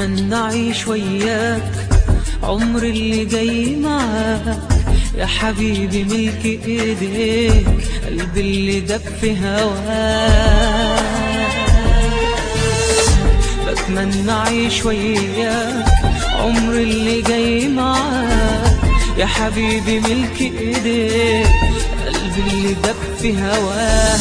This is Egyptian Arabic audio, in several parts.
بتمنى اعيش وياك عمر اللي جاي معاك يا حبيبي ملك ايديك قلبي اللي دب في هواك بتمنى اعيش وياك عمر اللي جاي معاك يا حبيبي ملك ايديك قلبي اللي دب في هواك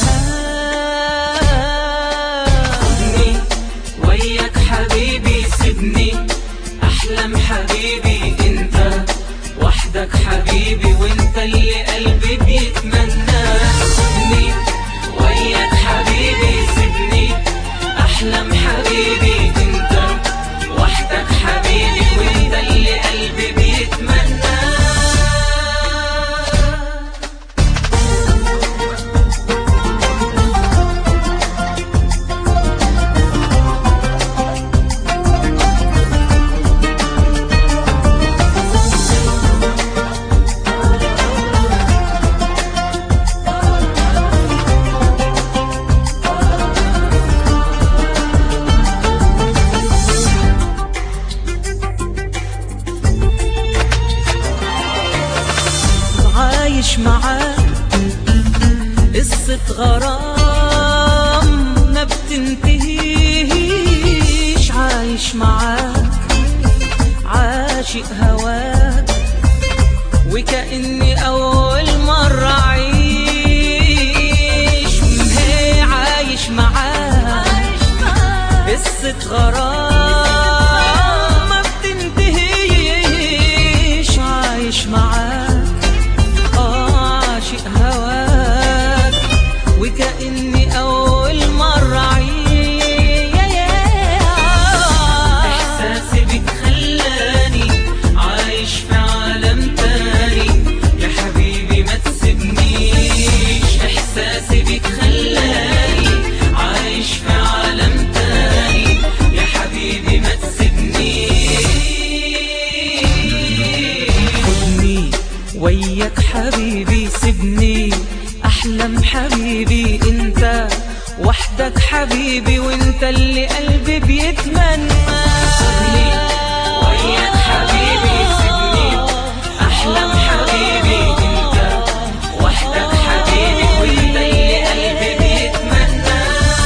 خدني وياك حبيبي سيبني احلم حبيبي انت وحدك حبيبي وانت اللي قلبي بيتمنى خدني وياك حبيبي سيبني احلم حبيبي انت وحدك حبيبي وانت اللي قلبي بيتمنى عايش معاك قصة غرام ما بتنتهيش عايش معاك عاشق هواك وكأني أول مرة أعيش هي عايش معاك قصة غرام ما بتنتهيش عايش معاك آه عاشق هواك وكأني أول مرة أعيش احساسي بيك خلاني عايش في عالم تاني يا حبيبي ما تسيبنيش احساسي بيك خلاني عايش في عالم تاني يا حبيبي ما تسيبنيش خدني وياك حبيبي سيبني احلم حبيبي انت وحدك حبيبي وانت اللي قلبي بيتمنى وياك حبيبي سيبني احلم حبيبي انت وحدك حبيبي وانت اللي قلبي بيتمنى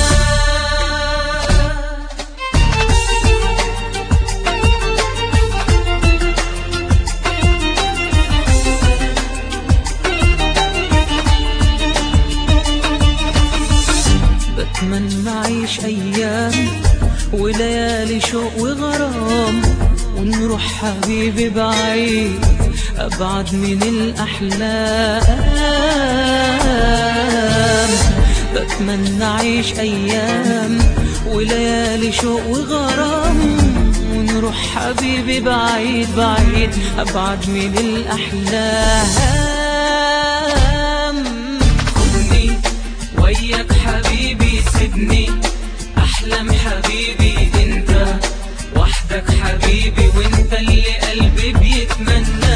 بتمنى اعيش ايام وليالي شوق وغرام ونروح حبيبي بعيد ابعد من الاحلام بتمنى اعيش ايام وليالي شوق وغرام ونروح حبيبي بعيد بعيد ابعد من الاحلام خدني وياك حبيبي سيبني احلم حبيبي انت وحدك حبيبي وانت اللي قلبي بيتمنى